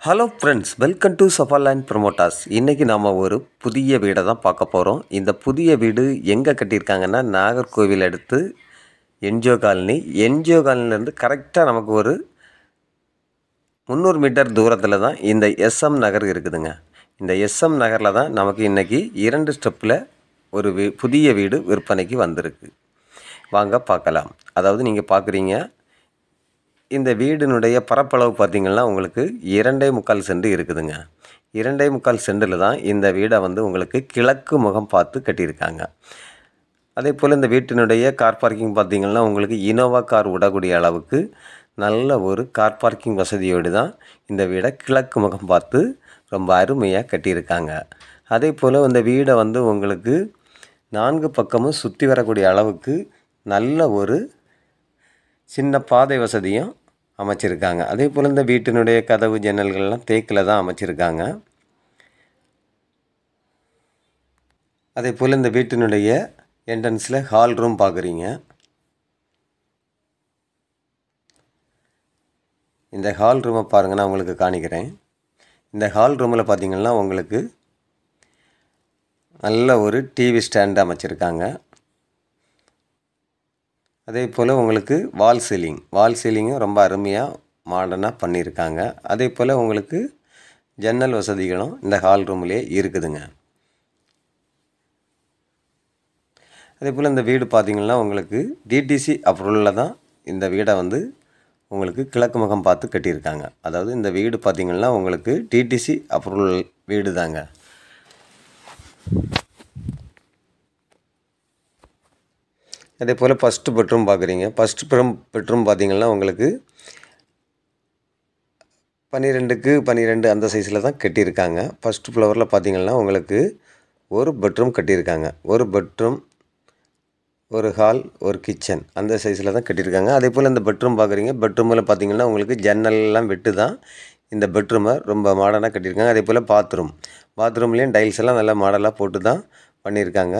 hello friends welcome to சஃபாலேண்ட் promoters இன்றைக்கி நாம் ஒரு புதிய வீடை தான் பார்க்க போகிறோம் இந்த புதிய வீடு எங்கே கட்டியிருக்காங்கன்னா நாகர்கோவில் அடுத்து என்ஜிஓ காலனி என்ஜிஓ காலனிலேருந்து கரெக்டாக நமக்கு ஒரு முந்நூறு மீட்டர் தூரத்தில் தான் இந்த எஸ்எம் நகர் இருக்குதுங்க இந்த எஸ்எம் நகரில் தான் நமக்கு இன்றைக்கி இரண்டு ஸ்டெப்பில் ஒரு வீ புதிய வீடு விற்பனைக்கு வந்திருக்கு வாங்க பார்க்கலாம் அதாவது நீங்கள் பார்க்குறீங்க இந்த வீடினுடைய பரப்பளவு பார்த்திங்கன்னா உங்களுக்கு இரண்டே முக்கால் சென்ட் இருக்குதுங்க இரண்டே முக்கால் சென்டில் தான் இந்த வீடை வந்து உங்களுக்கு கிழக்கு முகம் பார்த்து கட்டியிருக்காங்க அதே போல் இந்த வீட்டினுடைய கார் பார்க்கிங் பார்த்திங்கன்னா உங்களுக்கு இனோவா கார் விடக்கூடிய அளவுக்கு நல்ல ஒரு கார் பார்க்கிங் வசதியோடு தான் இந்த வீடை கிழக்கு முகம் பார்த்து ரொம்ப அருமையாக கட்டியிருக்காங்க அதே போல் இந்த வீடை வந்து உங்களுக்கு நான்கு பக்கமும் சுற்றி வரக்கூடிய அளவுக்கு நல்ல ஒரு சின்ன பாதை வசதியும் அமைச்சிருக்காங்க அதே போல் இந்த வீட்டினுடைய கதவு ஜன்னல்கள்லாம் தேக்கில் தான் அமைச்சிருக்காங்க அதே போல் இந்த வீட்டினுடைய என்ட்ரன்ஸில் ஹால் ரூம் பார்க்குறீங்க இந்த ஹால் ரூமை பாருங்கள் நான் உங்களுக்கு காணிக்கிறேன் இந்த ஹால் ரூமில் பார்த்தீங்கன்னா உங்களுக்கு நல்ல ஒரு டிவி ஸ்டாண்ட் அமைச்சிருக்காங்க அதே போல் உங்களுக்கு வால் சீலிங் வால் சீலிங்கும் ரொம்ப அருமையாக மாடர்னாக பண்ணியிருக்காங்க அதே போல் உங்களுக்கு ஜன்னல் வசதிகளும் இந்த ஹால் ரூம்லேயே இருக்குதுங்க அதே போல் இந்த வீடு பார்த்திங்கன்னா உங்களுக்கு டிடிசி அப்ரூவலில் தான் இந்த வீடை வந்து உங்களுக்கு கிழக்கு முகம் பார்த்து கட்டியிருக்காங்க அதாவது இந்த வீடு பார்த்திங்கன்னா உங்களுக்கு டிடிசி அப்ரூவல் வீடு தாங்க அதே போல் ஃபஸ்ட்டு பெட்ரூம் பார்க்குறீங்க ஃபஸ்ட்டு பெட்ரூம் பெட்ரூம் பார்த்திங்கன்னா உங்களுக்கு பன்னிரெண்டுக்கு பன்னிரெண்டு அந்த சைஸில் தான் கட்டியிருக்காங்க ஃபஸ்ட்டு ஃப்ளவரில் பார்த்திங்கன்னா உங்களுக்கு ஒரு பெட்ரூம் கட்டியிருக்காங்க ஒரு பெட்ரூம் ஒரு ஹால் ஒரு கிச்சன் அந்த சைஸில் தான் கட்டியிருக்காங்க அதே போல் இந்த பெட்ரூம் பார்க்குறீங்க பெட்ரூமில் பார்த்திங்கன்னா உங்களுக்கு ஜன்னல்லாம் விட்டு தான் இந்த பெட்ரூமை ரொம்ப மாடர்னாக கட்டியிருக்காங்க அதே போல் பாத்ரூம் பாத்ரூம்லேயும் டைல்ஸ் எல்லாம் நல்லா மாடலாக போட்டு தான் பண்ணியிருக்காங்க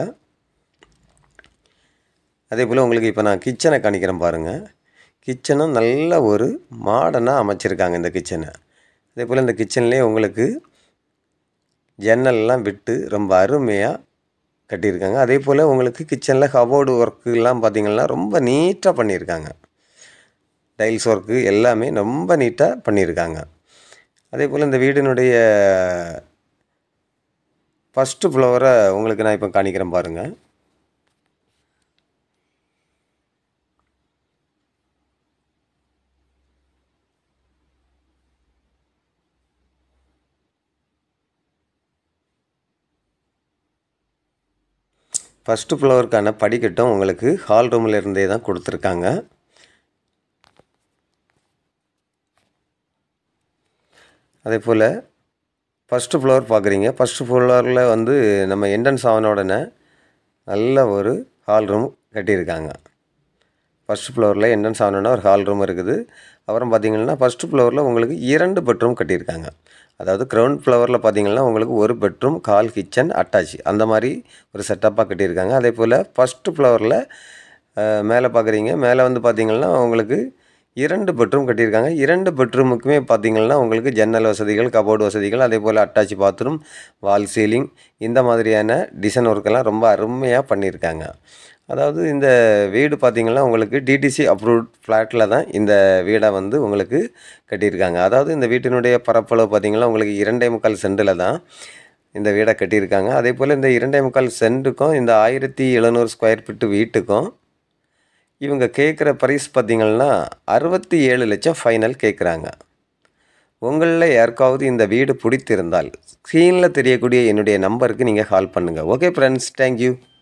அதே போல் உங்களுக்கு இப்போ நான் கிச்சனை காணிக்கிறேன் பாருங்கள் கிச்சனும் நல்ல ஒரு மாடர்னாக அமைச்சிருக்காங்க இந்த கிச்சனை அதே போல் இந்த கிச்சன்லேயே உங்களுக்கு ஜன்னல்லாம் விட்டு ரொம்ப அருமையாக கட்டியிருக்காங்க அதே போல் உங்களுக்கு கிச்சனில் கபோர்டு ஒர்க்குலாம் பார்த்திங்கன்னா ரொம்ப நீட்டாக பண்ணியிருக்காங்க டைல்ஸ் ஒர்க்கு எல்லாமே ரொம்ப நீட்டாக பண்ணியிருக்காங்க அதே போல் இந்த வீடினுடைய ஃபஸ்ட்டு ஃப்ளவரை உங்களுக்கு நான் இப்போ காணிக்கிறேன் பாருங்கள் ஃபஸ்ட்டு ஃப்ளோருக்கான படிக்கட்டும் உங்களுக்கு ஹால் ரூமில் இருந்தே தான் கொடுத்துருக்காங்க அதே போல் ஃபஸ்ட்டு ஃப்ளோர் பார்க்குறீங்க ஃபஸ்ட்டு ஃப்ளோரில் வந்து நம்ம என்ட்ரன்ஸ் ஆன உடனே நல்ல ஒரு ஹால் ரூம் கட்டியிருக்காங்க ஃபஸ்ட் ஃப்ளோரில் என்ட்ரன்ஸ் ஆகணுன்னா ஒரு ஹால் ரூம் இருக்குது அப்புறம் பார்த்திங்கன்னா ஃபஸ்ட்டு ஃப்ளோரில் உங்களுக்கு இரண்டு பெட்ரூம் கட்டியிருக்காங்க அதாவது கிரவுண்ட் ஃப்ளவரில் பார்த்திங்கன்னா உங்களுக்கு ஒரு பெட்ரூம் கால் கிச்சன் அட்டாச் அந்த மாதிரி ஒரு செட்டப்பாக கட்டியிருக்காங்க அதே போல் ஃபஸ்ட்டு ஃப்ளவரில் மேலே பார்க்குறீங்க மேலே வந்து பார்த்திங்கன்னா உங்களுக்கு இரண்டு பெட்ரூம் கட்டியிருக்காங்க இரண்டு பெட்ரூமுக்குமே பார்த்திங்கன்னா உங்களுக்கு ஜன்னல் வசதிகள் கபோர்டு வசதிகள் அதே போல் அட்டாச் பாத்ரூம் வால் சீலிங் இந்த மாதிரியான டிசைன் ஒர்க்கெல்லாம் ரொம்ப அருமையாக பண்ணியிருக்காங்க அதாவது இந்த வீடு பார்த்திங்கன்னா உங்களுக்கு டிடிசி அப்ரூவ்ட் ஃப்ளாட்டில் தான் இந்த வீடை வந்து உங்களுக்கு கட்டியிருக்காங்க அதாவது இந்த வீட்டினுடைய பரப்பளவு பார்த்திங்கன்னா உங்களுக்கு இரண்டே முக்கால் சென்டில் தான் இந்த வீடை கட்டியிருக்காங்க அதே போல் இந்த இரண்டே முக்கால் சென்ட்டுக்கும் இந்த ஆயிரத்தி எழுநூறு ஸ்கொயர் ஃபீட்டு வீட்டுக்கும் இவங்க கேட்குற ப்ரைஸ் பார்த்திங்கன்னா அறுபத்தி ஏழு லட்சம் ஃபைனல் கேட்குறாங்க உங்களில் யாருக்காவது இந்த வீடு பிடித்திருந்தால் ஸ்க்ரீனில் தெரியக்கூடிய என்னுடைய நம்பருக்கு நீங்கள் கால் பண்ணுங்கள் ஓகே ஃப்ரெண்ட்ஸ் தேங்க்யூ